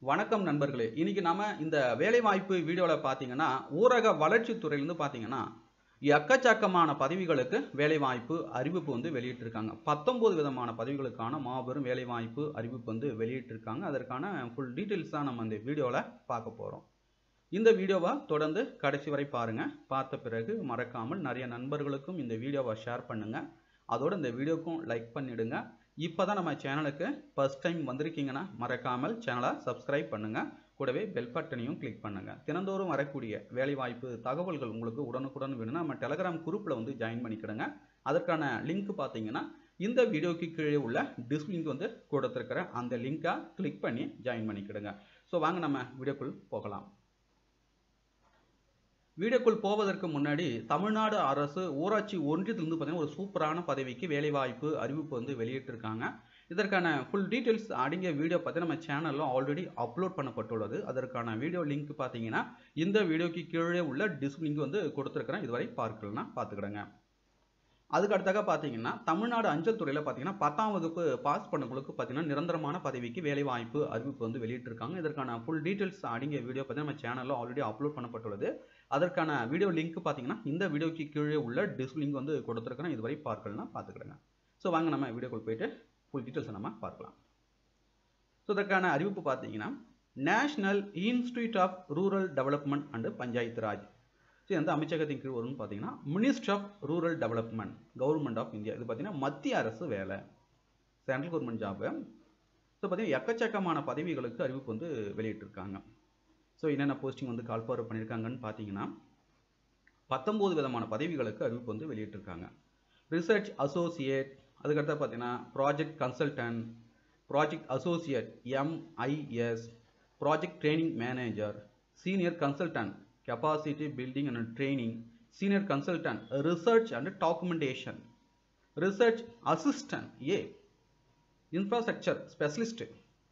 வணக்கம் நண்பர்களே இன்னைக்கு நாம இந்த வேலைவாய்ப்பு வீடியோவில் பார்த்தீங்கன்னா ஊரக வளர்ச்சித் துறையிலேருந்து பார்த்தீங்கன்னா எக்கச்சக்கமான பதவிகளுக்கு வேலைவாய்ப்பு அறிவிப்பு வந்து வெளியிட்டிருக்காங்க பத்தொன்பது விதமான பதவிகளுக்கான மாபெரும் வேலைவாய்ப்பு அறிவிப்பு வந்து வெளியிட்டிருக்காங்க அதற்கான ஃபுல் டீட்டெயில்ஸ் தான் நம்ம இந்த வீடியோவில் பார்க்க போகிறோம் இந்த வீடியோவை தொடர்ந்து கடைசி வரை பாருங்க பார்த்த பிறகு மறக்காமல் நிறைய நண்பர்களுக்கும் இந்த வீடியோவை ஷேர் பண்ணுங்க அதோட இந்த வீடியோக்கும் லைக் பண்ணிடுங்க இப்போ தான் நம்ம சேனலுக்கு ஃபர்ஸ்ட் டைம் வந்திருக்கீங்கன்னா மறக்காமல் சேனலை சப்ஸ்கிரைப் பண்ணுங்க கூடவே பெல் பட்டனையும் கிளிக் பண்ணுங்க தினந்தோறும் வரக்கூடிய வேலைவாய்ப்பு தகவல்கள் உங்களுக்கு உடனுக்குடன் வேணும்னா நம்ம டெலகிராம் குரூப்பில் வந்து ஜாயின் பண்ணிக்கிடுங்க அதற்கான லிங்க் பார்த்தீங்கன்னா இந்த வீடியோக்கு கீழே உள்ள டிஸ் லிங்க் வந்து கொடுத்துருக்கிற அந்த லிங்கை கிளிக் பண்ணி ஜாயின் பண்ணிக்கிடுங்க ஸோ வாங்க நம்ம வீடியோக்குள் போகலாம் வீடியோக்குள் போவதற்கு முன்னாடி தமிழ்நாடு அரசு ஊராட்சி ஒன்றியத்திலிருந்து பார்த்தீங்கன்னா ஒரு சூப்பரான பதவிக்கு வேலைவாய்ப்பு அறிவிப்பு வந்து வெளியிட்டிருக்காங்க இதற்கான ஃபுல் டீட்டெயில்ஸ் அடங்கிய வீடியோ பார்த்து நம்ம சேனலில் ஆல்ரெடி அப்லோட் பண்ணப்பட்டுள்ளது அதற்கான வீடியோ லிங்க் பார்த்தீங்கன்னா இந்த வீடியோக்கு கீழே உள்ள டிஸ் லிங்க் வந்து கொடுத்துருக்குறேன் இதுவரை பார்க்கலன்னா பார்த்துக்கிடுங்க அதுக்கு அடுத்தாக பார்த்தீங்கன்னா தமிழ்நாடு அஞ்சல் துறையில் பார்த்தீங்கன்னா பத்தாம் வகுப்பு பாஸ் பண்ணவங்களுக்கு பார்த்தீங்கன்னா நிரந்தரமான பதவிக்கு வேலைவாய்ப்பு அறிவிப்பு வந்து வெளியிட்டிருக்காங்க இதற்கான ஃபுல் டீட்டெயில்ஸ் அடங்கிய வீடியோ பார்த்தீங்கன்னா நம்ம சேனலில் ஆல்ரெடி அப்லோட் பண்ணப்பட்டுள்ளது அதற்கான வீடியோ லிங்க் பார்த்தீங்கன்னா இந்த வீடியோக்கு கீழே உள்ள டிஸ் லிங்க் வந்து கொடுத்துருக்கிறேன் இதுவரை பார்க்கலன்னா பார்த்துக்கிடுங்க ஸோ வாங்க நம்ம வீடியோக்குள் போயிட்டு ஃபுல் டீட்டெயில்ஸை நம்ம பார்க்கலாம் ஸோ இதற்கான அறிவிப்பு பார்த்தீங்கன்னா national institute of rural development and Panchayat Raj so எந்த அமைச்சகத்தின் கீழ் வரும்னு பார்த்தீங்கன்னா minister of rural development government of India இது பார்த்தீங்கன்னா மத்திய அரசு வேலை சென்ட்ரல் கவர்மெண்ட் ஜாபு ஸோ பார்த்தீங்கன்னா எக்கச்சக்கமான பதவிகளுக்கு அறிவிப்பு வந்து வெளியிட்டிருக்காங்க ஸோ என்னென்ன போஸ்டிங் வந்து கால் ஃபார்வர்ட் பண்ணியிருக்காங்கன்னு பார்த்தீங்கன்னா பத்தொம்போது விதமான பதவிகளுக்கு அறிவிப்பு வந்து வெளியிட்டிருக்காங்க ரிசர்ச் அசோசியேட் அதுக்கடுத்து பார்த்தீங்கன்னா project consultant project associate MIS project training manager senior consultant capacity building and training senior consultant research and documentation research assistant A infrastructure specialist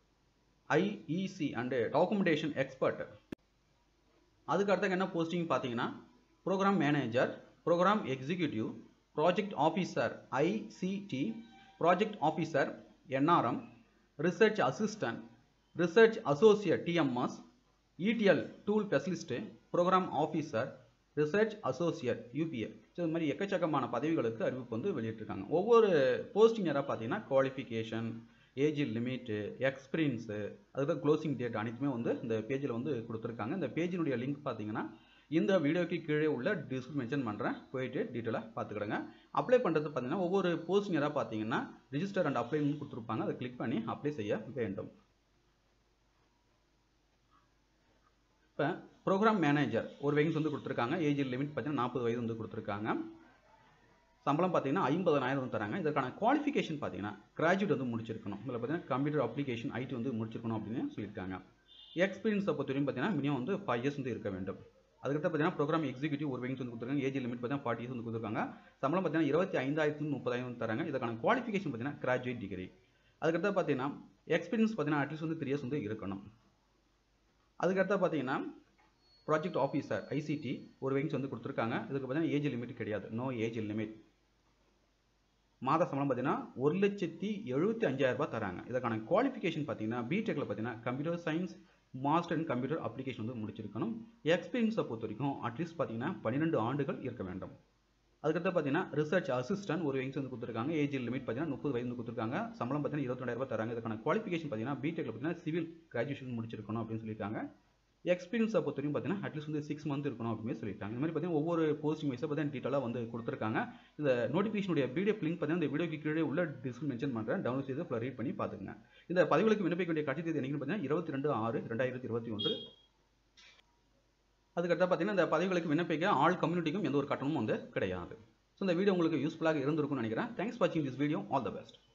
IEC and documentation expert அதுக்கு அடுத்த என்ன போஸ்டிங் பார்த்தீங்கன்னா program manager program executive project officer ICT project officer NRM research assistant research associate DMS ETL tool specialist program officer research associate UPA so இது மாதிரி எக்கச்சக்கமான பதவிகளுக்கு அறிவிப்பு வந்து வெளியிட்டிருக்காங்க ஒவ்வொரு போஸ்டிங் யாராக பார்த்தீங்கன்னா குவாலிஃபிகேஷன் ஏஜ் லிமிட்டு எக்ஸ்பீரியன்ஸு அதுக்கு க்ளோசிங் டேட் அனைத்துமே வந்து இந்த பேஜில் வந்து கொடுத்துருக்காங்க இந்த பேஜினுடைய லிங்க் பார்த்தீங்கன்னா இந்த வீடியோக்கு கீழே உள்ள டிஸ்கிரிப் மென்ஷன் பண்ணுறேன் போயிட்டு டீட்டெயிலாக பார்த்துக்கிடுங்க அப்ளை பண்ணுறது பார்த்தீங்கன்னா ஒவ்வொரு போஸ்டிங் யாராக பார்த்தீங்கன்னா ரிஜிஸ்டர் அண்ட் அப்ளைன்னு கொடுத்துருப்பாங்க அதை கிளிக் பண்ணி அப்ளை செய்ய வேண்டும் இப்போ ப்ரோக்ராம் மேனேஜர் ஒரு வேகன்ஸ் வந்து கொடுத்துருக்காங்க ஏஜ் லிமிட் பார்த்தீங்கன்னா நாற்பது வயது வந்து கொடுத்துருக்காங்க சம்பளம் பார்த்தீங்கன்னா ஐம்பதனாயிரம் வந்து தராங்க இதற்கான குவாலிஃபிகேஷன் பார்த்தீங்கன்னா கிராஜுவேட் வந்து முடிச்சிருக்கணும் இதில் பார்த்தீங்கன்னா கம்ப்யூட்டர் அப்ளிகேஷன் ஐடி வந்து முடிச்சிருக்கணும் அப்படின்னு சொல்லியிருக்காங்க எக்ஸ்பீரியன்ஸை பொறுத்தவரைக்கும் பார்த்தீங்கன்னா மினிமம் வந்து ஃபைவ் இயர்ஸ் வந்து இருக்க வேண்டும் அதுக்கடுத்து பார்த்தீங்கன்னா ப்ரோக்ராம் எக்ஸிக்யூட்டிவ் ஒரு வேகன்ஸ் வந்து கொடுத்துருக்காங்க ஏஜ் லிமிட் பார்த்தீங்கன்னா ஃபார்ட்டி இயர்ஸ் வந்து கொடுத்துருக்காங்க சம்பளம் பார்த்தீங்கன்னா இருபத்தி ஐந்தாயிரத்து முப்பதாயிரம் வந்து தராங்க இதற்கான குவாலிஃபிகேஷன் பார்த்தீங்கன்னா கிராஜுவேட் டிகிரி அதுக்கடுத்து பார்த்தீங்கன்னா எக்ஸ்பீரியன்ஸ் பார்த்தீங்கன்னா அட்லீஸ்ட் வந்து த்ரீ இயர்ஸ் வந்து இருக்கணும் அதுக்கடுத்து பார்த்தீங்கன்னா ப்ராஜெக்ட் ஆஃபீஸர் ஐசிடி ஒரு வேகன்ஸ் வந்து கொடுத்துருக்காங்க இதுக்கு பார்த்தீங்கன்னா ஏஜ் லிமிட் கிடையாது நோ ஏஜ் லிமிட் மாத சம்பளம் பார்த்தீங்கன்னா ஒரு லட்சத்தி எழுபத்தி அஞ்சாயிரம் ரூபாய் தராங்க இதற்கான குவாலிஃபிகேஷன் பார்த்தீங்கன்னா பிடெக்கில் பார்த்தீங்கன்னா computer science master in computer application வந்து முடிச்சிருக்கணும் எக்ஸ்பீரியன்ஸை பொறுத்த வரைக்கும் அட்லீஸ்ட் பார்த்தீங்கன்னா பன்னிரெண்டு ஆண்டுகள் இருக்க வேண்டும் அதுக்கடுத்து பார்த்தீங்கன்னா ரிசர்ச் அசிஸ்டன்ட் ஒரு வேகன்ஸ் வந்து கொடுத்துருக்காங்க ஏஜ் லிமிட் பார்த்தீங்கன்னா முப்பது வயது வந்து கொடுத்துருக்காங்க சம்பளம் பார்த்தீங்கன்னா இருபத்தி ரெண்டாயிரம் ரூபாய் தராங்க இதுக்கான குவாலிஃபிகேஷன் பார்த்தீங்கன்னா பிடெக்கில் பார்த்தீங்கன்னா சிவில் கிராஜுவேஷன் முடிச்சிருக்கணும் அப்படின்னு சொல்லியிருக்காங்க எக்ஸ்பீரியன்ஸை பொறுத்த வரைக்கும் பார்த்தீங்கன்னா அட்லீஸ்ட் வந்து சிக்ஸ் மந்த் இருக்கணும் அப்படின்னு சொல்லிட்டாங்க இந்த மாதிரி பார்த்தீங்கன்னா ஒவ்வொரு போஸ்டிங் வைஸாக பார்த்தீங்கன்னா டீட்டெயிலாக வந்து கொடுத்துருக்காங்க இந்த நோட்டிஃபிகேஷனுடைய பிடிஎஃப் லிங்க் பார்த்தீங்கன்னா இந்த வீடியோக்கு கீழே உள்ள டிஸ்கிரிப் மென்ஷன் பண்ணுறேன் டவுன்லோட் செய்து ஃபுல்லாக ரீட் பண்ணி பார்த்துங்க இந்த பதிவுகளுக்கு விண்ணப்பிக்க வேண்டிய கட்சி தேதி என்னைக்குன்னு பார்த்தீங்கன்னா இருபத்தி ரெண்டு ஆறு ரெண்டாயிரத்தி இருபத்தி ஒன்று அதுக்கடுத்து பார்த்தீங்கன்னா இந்த பதவிகளுக்கு விண்ணப்பிக்க ஆல் கம்யூனிட்டிக்கும் எந்த ஒரு கட்டணமும் வந்து கிடையாது ஸோ இந்த வீடியோ உங்களுக்கு யூஸ்ஃபுல்லாக இருந்திருக்கும்னு நினைக்கிறேன் தேங்க்ஸ் வாட்சிங் this video all the best